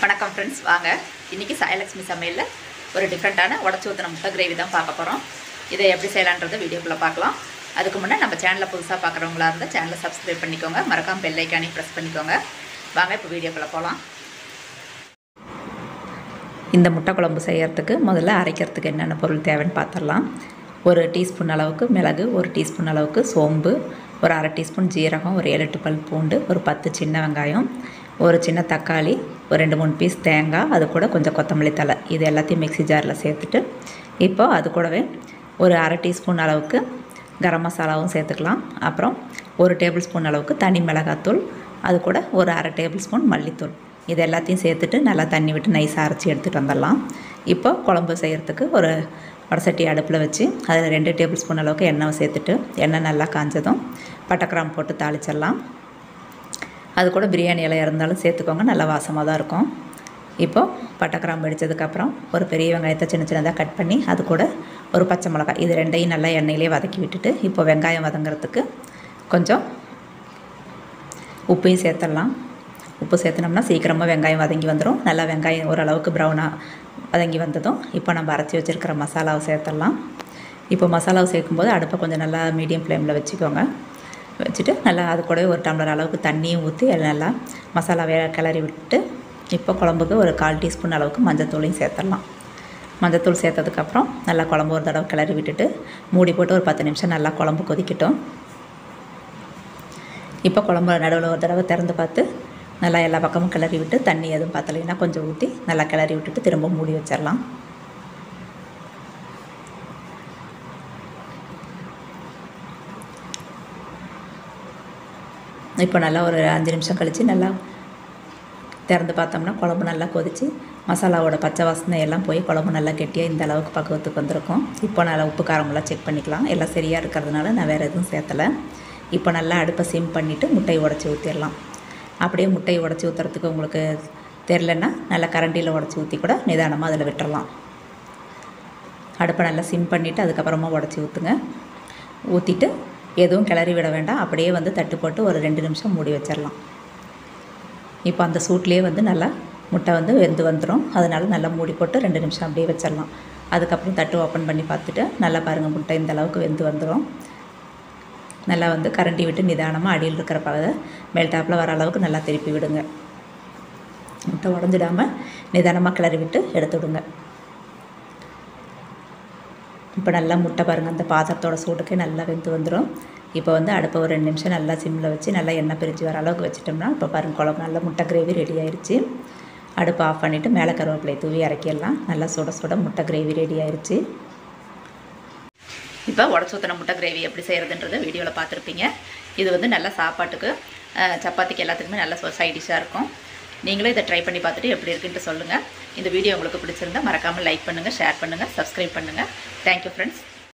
வணக்கம் ஃப்ரெண்ட்ஸ் வாங்க இன்றைக்கி சாயலட்சுமி சமையலில் ஒரு டிஃப்ரெண்ட்டான உடச்சி ஊற்றின முட்டை கிரேவி தான் பார்க்க போகிறோம் இதை எப்படி செய்யலான்றதை வீடியோக்குள்ளே பார்க்கலாம் அதுக்கு முன்னே நம்ம சேனலை புதுசாக பார்க்குறவங்களா இருந்தால் சேனலை சப்ஸ்கிரைப் பண்ணிக்கோங்க மறக்காம பெல் ஐக்கானே ப்ரெஸ் பண்ணிக்கோங்க வாங்க இப்போ வீடியோக்குள்ளே போகலாம் இந்த முட்டை குழம்பு செய்யறதுக்கு முதல்ல அரைக்கிறதுக்கு என்னென்ன பொருள் தேவைன்னு பார்த்துடலாம் ஒரு டீஸ்பூன் அளவுக்கு மிளகு ஒரு டீஸ்பூன் அளவுக்கு சோம்பு ஒரு அரை டீஸ்பூன் ஜீரகம் ஒரு ஏழு எட்டு பல் பூண்டு ஒரு பத்து சின்ன வெங்காயம் ஒரு சின்ன தக்காளி ஒரு ரெண்டு மூணு பீஸ் தேங்காய் அது கூட கொஞ்சம் கொத்தமல்லி தழை இது எல்லாத்தையும் மிக்ஸி ஜாரில் சேர்த்துட்டு இப்போ அது கூடவே ஒரு அரை டீஸ்பூன் அளவுக்கு கரம் மசாலாவும் சேர்த்துக்கலாம் அப்புறம் ஒரு டேபிள் ஸ்பூன் அளவுக்கு தனி மிளகாத்தூள் அது கூட ஒரு அரை டேபிள் ஸ்பூன் மல்லித்தூள் இது எல்லாத்தையும் சேர்த்துட்டு நல்லா தண்ணி விட்டு நைஸாக அரைச்சி எடுத்துகிட்டு வந்துடலாம் இப்போ குழம்பு செய்கிறதுக்கு ஒரு வடசட்டி அடுப்பில் வச்சு அதில் ரெண்டு டேபிள் ஸ்பூன் அளவுக்கு எண்ணெய் சேர்த்துட்டு எண்ணெய் நல்லா காஞ்சதும் பட்டைக்கிராம்பு போட்டு தாளிச்சிடலாம் அது கூட பிரியாணி இலை இருந்தாலும் சேர்த்துக்கோங்க நல்லா வாசமாக தான் இருக்கும் இப்போது பட்டைக்கிராம்பு வெடித்ததுக்கப்புறம் ஒரு பெரிய வெங்காயத்தை சின்ன சின்னதாக கட் பண்ணி அது கூட ஒரு பச்சை மிளகாய் இது ரெண்டையும் நல்லா எண்ணெயிலே வதக்கி விட்டுட்டு இப்போ வெங்காயம் வதங்குறதுக்கு கொஞ்சம் உப்பையும் சேர்த்துடலாம் உப்பு சேர்த்துனோம்னா சீக்கிரமாக வெங்காயம் வதங்கி வந்துடும் நல்லா வெங்காயம் ஓரளவுக்கு ப்ரௌனாக வதங்கி வந்ததும் இப்போ நம்ம அரைச்சி வச்சுருக்கிற மசாலாவை சேர்த்துடலாம் இப்போ மசாலாவை சேர்க்கும்போது அடுப்பை கொஞ்சம் நல்லா மீடியம் ஃப்ளேமில் வச்சுக்கோங்க வச்சுட்டு நல்லா அது கூடவே ஒரு டம்ளர் அளவுக்கு தண்ணியும் ஊற்றி அதில் நல்லா மசாலாவை கிளறி விட்டு இப்போ குழம்புக்கு ஒரு கால் டீஸ்பூன் அளவுக்கு மஞ்சத்தூளையும் சேர்த்துடலாம் மஞ்சத்தூள் சேர்த்ததுக்கப்புறம் நல்லா குழம்பு ஒரு தடவை கிளறி விட்டுட்டு மூடி போட்டு ஒரு பத்து நிமிஷம் நல்லா குழம்பு கொதிக்கட்டும் இப்போ குழம்பு நடுவில் ஒரு தடவை திறந்து பார்த்து நல்லா எல்லா பக்கமும் கிளறி விட்டு தண்ணி எதுவும் பத்தலைன்னா கொஞ்சம் ஊற்றி நல்லா கிளறி விட்டுட்டு திரும்ப மூடி வச்சிடலாம் இப்போ நல்லா ஒரு அஞ்சு நிமிஷம் கழித்து நல்லா திறந்து பார்த்தோம்னா குழம்பு நல்லா கொதித்து மசாலாவோட பச்சை வாசனை எல்லாம் போய் குழம்பு நல்லா கெட்டியாக இந்த அளவுக்கு பக்குவத்துக்கு வந்திருக்கும் இப்போ நல்லா உப்பு காரமெல்லாம் செக் பண்ணிக்கலாம் எல்லாம் சரியாக இருக்கிறதுனால நான் வேறு எதுவும் சேர்த்தலை இப்போ நல்லா அடுப்பை சிம் பண்ணிவிட்டு முட்டையை உடச்சி ஊற்றிடலாம் அப்படியே முட்டையை உடச்சி ஊற்றுறதுக்கு உங்களுக்கு தெரிலன்னா நல்லா கரண்டியில் உடச்சி ஊற்றி கூட நிதானமாக அதில் விட்டுறலாம் அடுப்பை நல்லா சிம் பண்ணிவிட்டு அதுக்கப்புறமா உடச்சி ஊற்றுங்க ஊற்றிட்டு எதுவும் கிளறி விட வேண்டாம் அப்படியே வந்து தட்டு போட்டு ஒரு ரெண்டு நிமிஷம் மூடி வச்சிடலாம் இப்போ அந்த சூட்லேயே வந்து நல்லா முட்டை வந்து வெந்து வந்துடும் அதனால் நல்லா மூடி போட்டு ரெண்டு நிமிஷம் அப்படியே வச்சிடலாம் அதுக்கப்புறம் தட்டு ஓப்பன் பண்ணி பார்த்துட்டு நல்லா பாருங்கள் முட்டை இந்த அளவுக்கு வெந்து வந்துடும் நல்லா வந்து கரண்டி விட்டு நிதானமாக அடியில் இருக்கிற பகுதை மேல் டாப்பில் வர அளவுக்கு நல்லா திருப்பி விடுங்க முட்டை உடஞ்சிடாமல் நிதானமாக கிளறி விட்டு எடுத்து விடுங்க இப்போ நல்லா முட்டை பாருங்கள் அந்த பாத்திரத்தோட சூடுக்கே நல்லா வெந்து வந்துடும் இப்போ வந்து அடுப்பை ஒரு ரெண்டு நிமிஷம் நல்லா சிம்மில் வச்சு நல்லா எண்ணெய் பிரித்து வர அளவுக்கு வச்சிட்டோம்னா இப்போ பாருங்கள் குழம்பு நல்லா முட்டை கிரேவி ரெடி ஆயிடுச்சு அடுப்பை ஆஃப் பண்ணிவிட்டு மேலே கருவேப்பிலை தூவி இறக்கிடலாம் நல்லா சுட சுட முட்டை கிரேவி ரெடி ஆயிடுச்சு இப்போ உடச்சூத்தின முட்டை கிரேவி எப்படி செய்கிறதுன்றத வீடியோவில் பார்த்துருப்பீங்க இது வந்து நல்ல சாப்பாட்டுக்கு அஹ், சப்பாத்திக்கு எல்லாத்துக்குமே நல்ல சைட் டிஷ்ஷாக இருக்கும் நீங்களும் இதை ட்ரை பண்ணி பார்த்துட்டு எப்படி இருக்குன்ட்டு சொல்லுங்கள் இந்த வீடியோ உங்களுக்கு பிடிச்சிருந்தா மறக்காமல் லைக் பண்ணுங்கள் ஷேர் பண்ணுங்கள் சப்ஸ்கிரைப் பண்ணுங்கள் தேங்க்யூ ஃப்ரெண்ட்ஸ்